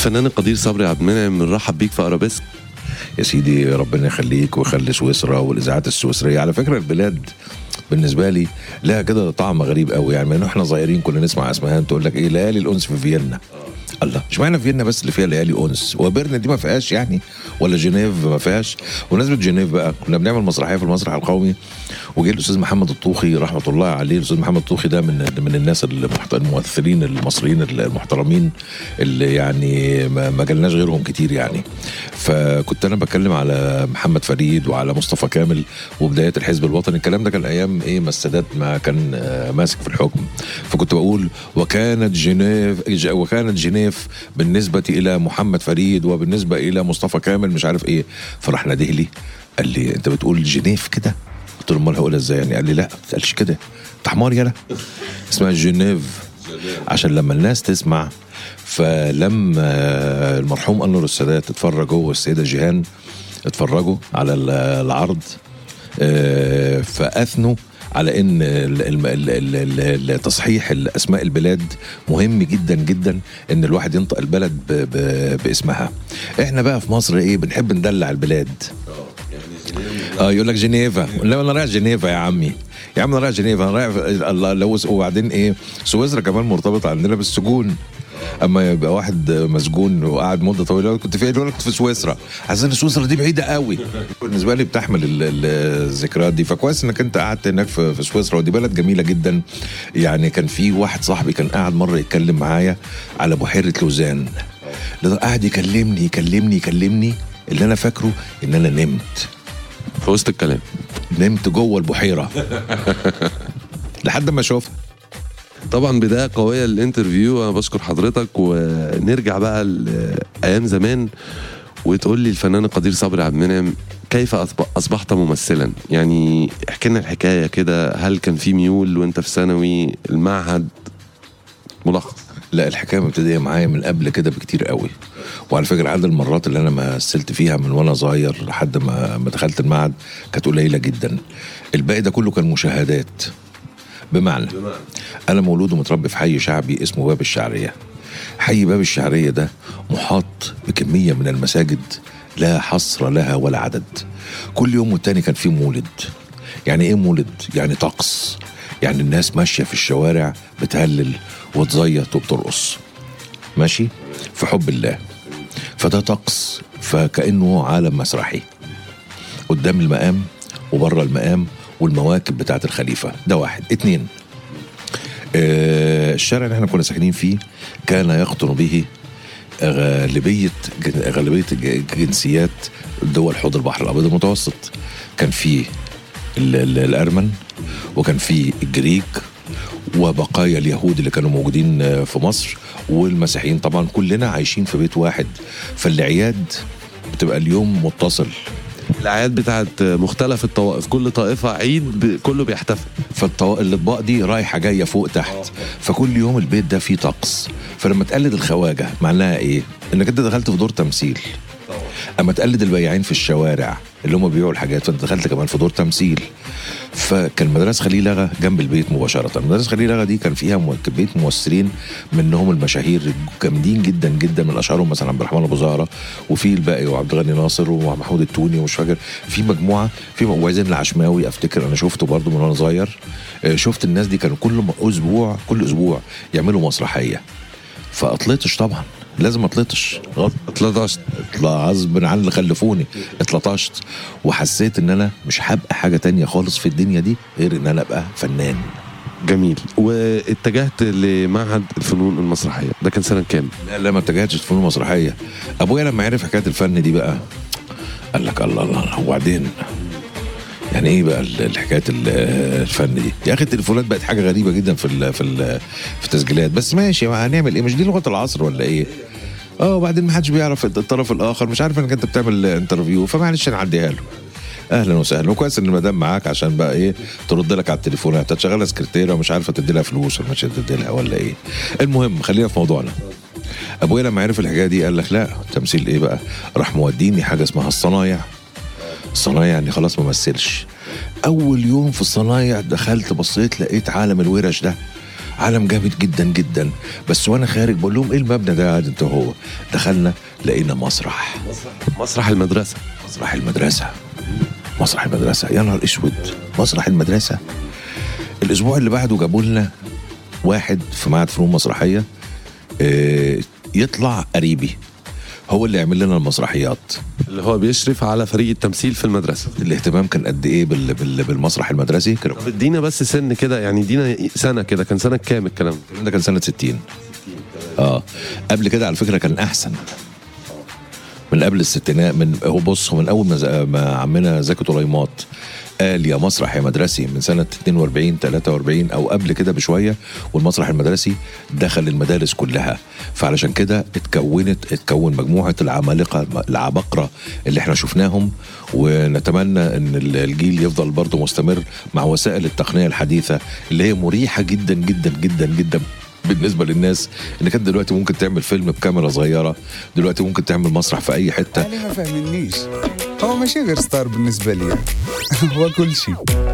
الفنان القدير صبري عبد المنعم بنرحب بيك في ارابيسك يا سيدي ربنا يخليك ويخلي سويسرا والاذاعات السويسريه على فكره البلاد بالنسبه لي لها كده طعم غريب قوي يعني من احنا صغيرين كنا نسمع اسمهان تقول لك ايه ليالي الانس في فيينا الله اشمعنى فيينا بس اللي فيها ليالي انس وبرن دي ما فيهاش يعني ولا جنيف ما فيهاش ونسبه جنيف بقى كنا بنعمل مسرحيه في المسرح القومي وجه الاستاذ محمد الطوخي رحمه الله عليه الاستاذ محمد الطوخي ده من من الناس المحت... الممثلين المصريين المحترمين اللي يعني ما, ما جالناش غيرهم كتير يعني فكنت انا بتكلم على محمد فريد وعلى مصطفى كامل وبدايه الحزب الوطني الكلام ده كان ايام ايه ما السادات ما كان آه، ماسك في الحكم فكنت بقول وكانت جنيف ج- وكانت جنيف بالنسبه الى محمد فريد وبالنسبه الى مصطفى كامل مش عارف ايه فراح ناديه لي قال لي انت بتقول جنيف كده قلت له امال هقولها ازاي يعني قال لي لا ما تقالش كده انت حمار يالا اسمها جنيف عشان لما الناس تسمع فلما المرحوم انور السادات اتفرج هو والسيده جيهان اتفرجوا على ال- العرض آه، فاثنوا على ان ال- ال- ال- ال- ال- تصحيح اسماء البلاد مهم جدا جدا ان الواحد ينطق البلد ب- ب- باسمها احنا بقى في مصر ايه بنحب ندلع البلاد اه يقول لك جنيفا لا انا رايح جنيفا يا عمي يا عم انا رايح جنيفا انا رايح الله لو وبعدين ايه سويسرا كمان مرتبطه عندنا بالسجون اما يبقى واحد مسجون وقاعد مده طويله يقول كنت فين يقول لك كنت في سويسرا عايز ان سويسرا دي بعيده قوي بالنسبه لي بتحمل ال- ال- الذكريات دي فكويس انك انت قعدت هناك في في سويسرا ودي بلد جميله جدا يعني كان في واحد صاحبي كان قاعد مره يتكلم معايا على بحيره لوزان قاعد يكلمني يكلمني يكلمني اللي انا فاكره ان انا نمت في وسط الكلام نمت جوه البحيره لحد ما اشوفها طبعا بدايه قويه للانترفيو انا بشكر حضرتك ونرجع بقى لايام زمان وتقول لي الفنان القدير صبري عبد المنعم كيف أصب- اصبحت ممثلا يعني احكي لنا الحكايه كده هل كان في ميول وانت في ثانوي المعهد ملخص لا الحكايه مبتدئه معايا من قبل كده بكتير قوي وعلى فكره عدد المرات اللي انا مثلت فيها من وانا صغير لحد ما ما دخلت المعهد كانت قليله جدا الباقي ده كله كان مشاهدات بمعنى انا مولود ومتربي في حي شعبي اسمه باب الشعريه حي باب الشعريه ده محاط بكميه من المساجد لا حصر لها ولا عدد كل يوم والتاني كان في مولد يعني ايه مولد يعني طقس يعني الناس ماشيه في الشوارع بتهلل وتزيط وبترقص ماشي في حب الله فده طقس فكانه عالم مسرحي قدام المقام وبره المقام والمواكب بتاعت الخليفه ده واحد اتنين آه الشارع اللي احنا كنا ساكنين فيه كان يقطن به غالبيه غالبيه جنسيات دول حوض البحر الابيض المتوسط كان فيه ال- ال- الارمن وكان فيه الجريك وبقايا اليهود اللي كانوا موجودين آه، في مصر والمسيحيين طبعا كلنا عايشين في بيت واحد فالعياد بتبقى اليوم متصل الاعياد بتاعت مختلف الطوائف كل طائفه عيد ب- كله بيحتفل فالاطباق دي رايحه جايه فوق تحت فكل يوم البيت ده فيه طقس فلما تقلد الخواجه معناها ايه؟ انك انت دخلت في دور تمثيل اما تقلد البياعين في الشوارع اللي هم بيبيعوا الحاجات فانت دخلت كمان في دور تمثيل فكان مدرسه خليل لغا جنب البيت مباشره مدرسه خليل لغا دي كان فيها مو- بيت ممثلين منهم المشاهير جامدين جدا جدا من اشهرهم مثلا عبد الرحمن ابو زهره وفي الباقي وعبد الغني ناصر ومحمود التوني ومش فاكر في مجموعه في وعزين العشماوي افتكر انا شفته برضو من وانا صغير آه، شفت الناس دي كانوا كل م- اسبوع كل اسبوع يعملوا مسرحيه فاطلطش طبعا لازم اطلطش غصب اتلطشت اطلع غصب عن اللي خلفوني اتلطشت وحسيت ان انا مش هبقى حاجه تانية خالص في الدنيا دي غير ان انا ابقى فنان جميل واتجهت لمعهد الفنون المسرحيه ده كان سنه كام لا لا ما اتجهتش في فنون مسرحيه ابويا لما عرف حكايه الفن دي بقى قال لك الله الله الله وبعدين يعني ايه بقى ال- الحكايه ال- الفن دي يا اخي التليفونات بقت حاجه غريبه جدا في ال في ال في التسجيلات بس ماشي ما هنعمل ايه مش دي لغه العصر ولا ايه اه وبعدين ما حدش بيعرف الطرف الاخر مش عارف انك انت بتعمل انترفيو فمعلش نعديها له اهلا وسهلا وكويس ان المدام معاك عشان بقى ايه ترد لك على التليفونات هتشغلها سكرتيره ومش عارفه تدي لها فلوس ولا مش هتدي لها ولا ايه المهم خلينا في موضوعنا ابويا لما عرف الحكايه دي قال لك لا تمثيل ايه بقى راح موديني حاجه اسمها الصنايع الصنايع يعني خلاص ما مثلش اول يوم في الصنايع دخلت بصيت لقيت عالم الورش ده عالم جامد جدا جدا بس وانا خارج بقول لهم ايه المبنى ده قاعد انت وهو دخلنا لقينا مسرح مسرح المدرسه مسرح المدرسه مسرح المدرسه يا نهار اسود مسرح المدرسه الاسبوع اللي بعده جابوا لنا واحد في معهد فنون مسرحيه آه، يطلع قريبي هو اللي يعمل لنا المسرحيات اللي هو بيشرف على فريق التمثيل في المدرسه الاهتمام كان قد ايه بال بال بالمسرح المدرسي كانوا طب ادينا بس سن كده يعني ادينا سنه كده كان سنه كام الكلام ده؟ الكلام ده كان سنه 60 اه قبل كده على فكره كان احسن من قبل الستينات من هو بص هو من اول ما, ز- ما عمنا زكي طليمات قال يا مسرح يا مدرسي من سنه 42 43 او قبل كده بشويه والمسرح المدرسي دخل المدارس كلها فعلشان كده اتكونت اتكون مجموعه العمالقه العباقره اللي احنا شفناهم ونتمنى ان ال- الجيل يفضل برضه مستمر مع وسائل التقنيه الحديثه اللي هي مريحه جدا جدا جدا جدا بالنسبه للناس ان كانت دلوقتي ممكن تعمل فيلم بكاميرا صغيره دلوقتي ممكن تعمل مسرح في اي حته علي ما فاهمنيش هو ماشي غير ستار بالنسبة لي هو كل شيء